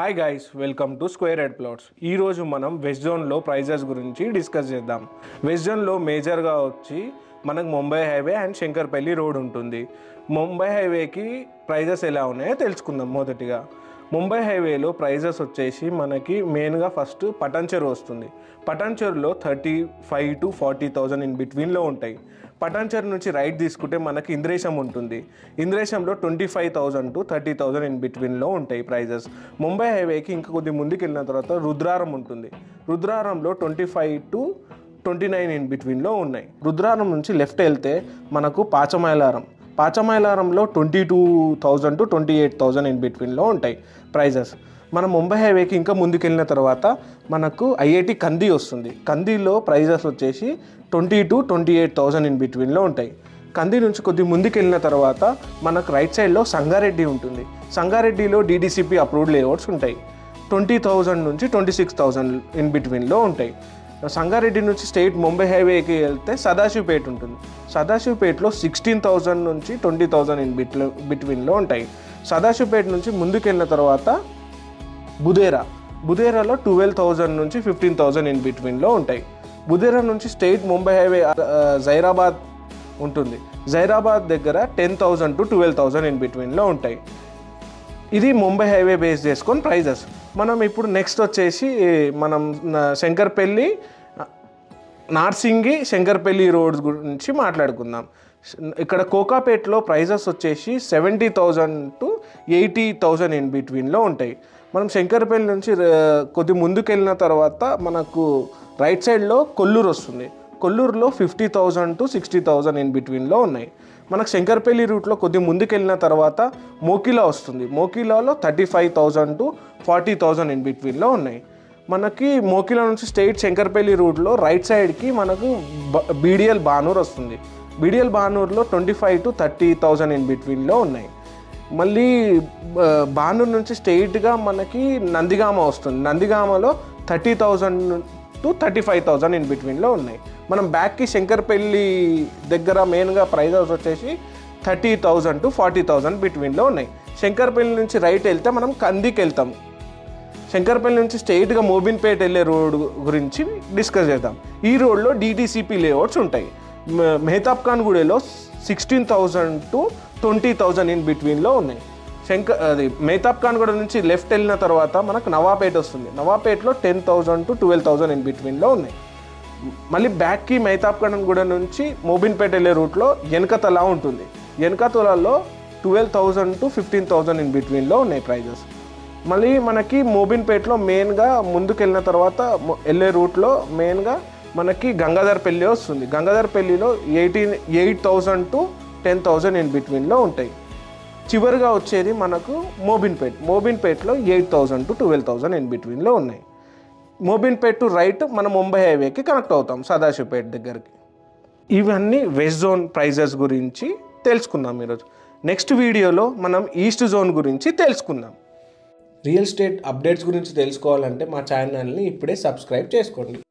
hi guys welcome to square head plots ఈరోజు మనం west జోన్లో ప్రైజెస్ గురించి డిస్కస్ చేద్దాం వెస్ట్ జోన్లో మేజర్గా వచ్చి మనకు Mumbai highway and Shankarpalli road ఉంటుంది ముంబై హైవేకి ప్రైజెస్ ఎలా ఉన్నాయో తెలుసుకుందాం మొదటిగా ముంబై హైవేలో ప్రైజెస్ వచ్చేసి మనకి మెయిన్గా ఫస్ట్ పటాన్చెరు వస్తుంది పటాన్చెరులో thirty five to forty thousand in బిట్వీన్లో ఉంటాయి పటాన్చెరు నుంచి రైట్ తీసుకుంటే మనకి ఇంద్రేశం ఉంటుంది ఇంద్రేశంలో twenty five thousand to thirty thousand in బిట్వీన్లో ఉంటాయి ప్రైజెస్ ముంబై హైవేకి ఇంకా కొద్ది ముందుకు వెళ్ళిన తర్వాత రుద్రారం ఉంటుంది రుద్రారంలో twenty five to twenty nine in బిట్వీన్లో ఉన్నాయి రుద్రారం నుంచి లెఫ్ట్ వెళ్తే మనకు పాచమైలారం పాచమైలారంలో twenty two thousand to twenty eight thousand in బిట్వీన్లో ఉంటాయి ప్రైజెస్ మన ముంబై హైవేకి ఇంకా ముందుకెళ్ళిన తర్వాత మనకు ఐఐటి కంది వస్తుంది కందిలో ప్రైజెస్ వచ్చేసి twenty to twenty eight thousand in బిట్వీన్లో ఉంటాయి కంది నుంచి కొద్ది ముందుకెళ్ళిన తర్వాత మనకు రైట్ సైడ్లో సంగారెడ్డి ఉంటుంది సంగారెడ్డిలో డీడీసీపీ అప్రూవ్డ్ లేఅవుట్స్ ఉంటాయి ట్వంటీ థౌజండ్ నుంచి ట్వంటీ సిక్స్ థౌజండ్ ఇన్ బిట్వీన్లో ఉంటాయి సంగారెడ్డి నుంచి స్టేట్ ముంబై హైవేకి వెళ్తే సదాశివపేట ఉంటుంది సదాశివపేటలో సిక్స్టీన్ థౌజండ్ నుంచి ట్వంటీ థౌజండ్ ఇన్ బిట్లో బిట్వీన్లో ఉంటాయి సదాశివపేట నుంచి ముందుకెళ్ళిన తర్వాత బుదేరా బుదేరాలో ట్వెల్వ్ థౌజండ్ నుంచి ఫిఫ్టీన్ థౌజండ్ ఇన్ బిట్వీన్లో ఉంటాయి బుదేరా నుంచి స్టేట్ ముంబై హైవే ఆ, జైరాబాద్ ఉంటుంది జైరాబాద్ దగ్గర ten thousand to twelve thousand in బిట్వీన్లో ఉంటాయి ఇది ముంబై హైవే బేస్ చేసుకొని ప్రైజెస్ మనం ఇప్పుడు నెక్స్ట్ వచ్చేసి మనం న- శంకర్పల్లి నార్సింగి శంకర్పల్లి రోడ్స్ గురించి మాట్లాడుకుందాం ఇక్కడ కోకాపేట్లో ప్రైజెస్ వచ్చేసి seventy thousand to eighty thousand in బిట్వీన్లో ఉంటాయి మనం శంకర్పల్లి నుంచి ర- కొద్ది ముందుకెళ్ళిన తర్వాత మనకు రైట్ సైడ్లో కొల్లూరు వస్తుంది కొల్లూరులో fifty thousand to sixty thousand in బిట్వీన్లో ఉన్నాయి మనకు శంకర్పల్లి రూట్లో కొద్ది ముందుకెళ్ళిన తర్వాత మోకిలా వస్తుంది మోకిలాలో thirty five thousand to forty thousand in బిట్వీన్లో ఉన్నాయి మనకి మోకిలా నుంచి స్టేట్ శంకర్పల్లి రూట్లో రైట్ సైడ్కి మనకు బీడిఎల్ బానూర్ వస్తుంది బీడిఎల్ బానూర్లో twenty five to thirty thousand in బిట్వీన్లో ఉన్నాయి మళ్ళీ ఆ, బానూర్ నుంచి స్ట్రెయిట్గా మనకి నందిగామ వస్తుంది నందిగామలో thirty thousand to thirty five thousand in బిట్వీన్లో ఉన్నాయి మనం బ్యాక్కి శంకర్పల్లి దగ్గర మెయిన్గా ప్రైజెస్ వచ్చేసి thirty thousand to forty thousand బిట్వీన్లో ఉన్నాయి శంకర్పల్లి నుంచి రైట్ వెళ్తే మనం కందికి వెళ్తాం శంకర్పల్లి నుంచి స్ట్రైట్గా మోబిన్పేట వెళ్ళే రోడ్ గురించి డిస్కస్ చేద్దాం ఈ రోడ్లో డిటీసీపీ లేఅవుట్స్ ఉంటాయి మ- మెహతాబ్ ఖాన్ గూడెలో sixteen thousand to twenty thousand in బిట్వీన్లో ఉన్నాయి శంకర్ అది మెహతాబ్ ఖాన్ గూడ నుంచి లెఫ్ట్ వెళ్ళిన తర్వాత మనకు నవాపేట వస్తుంది నవాపేటలో ten thousand to twelve thousand in బిట్వీన్లో ఉన్నాయి మళ్ళీ బ్యాక్కి మెహతాబ్ ఖాన్ గూడ నుంచి మోబిన్పేట వెళ్ళే రూట్లో వెనకతల ఉంటుంది వెనకతలలో twelve thousand to fifteen thousand in బిట్వీన్లో ఉన్నాయి ప్రైజెస్ మళ్ళీ మనకి మోబిన్పేటలో మెయిన్గా ముందుకు వెళ్ళిన తర్వాత మొ- వెళ్ళే రూట్లో మెయిన్గా మనకి గంగాధర్ పెళ్ళి వస్తుంది గంగాధర్ పెళ్ళిలో eighteen eight thousand to ten thousand in బిట్వీన్లో ఉంటాయి చివరిగా వచ్చేది మనకు మోబిన్పేట్ మోబిన్పేట్లో eight thousand to twelve thousand in బిట్వీన్లో ఉన్నాయి మోబిన్పేట్ టు రైట్ మనం ముంబై హైవేకి కనెక్ట్ అవుతాం సదాశివపేట్ దగ్గరికి ఇవన్నీ వెస్ట్ జోన్ ప్రైజెస్ గురించి తెలుసుకుందాం ఈరోజు నెక్స్ట్ వీడియోలో మనం ఈస్ట్ జోన్ గురించి తెలుసుకుందాం రియల్ ఎస్టేట్ అప్డేట్స్ గురించి తెలుసుకోవాలంటే మా ఛానల్ని ఇప్పుడే సబ్స్క్రైబ్ చేసుకోండి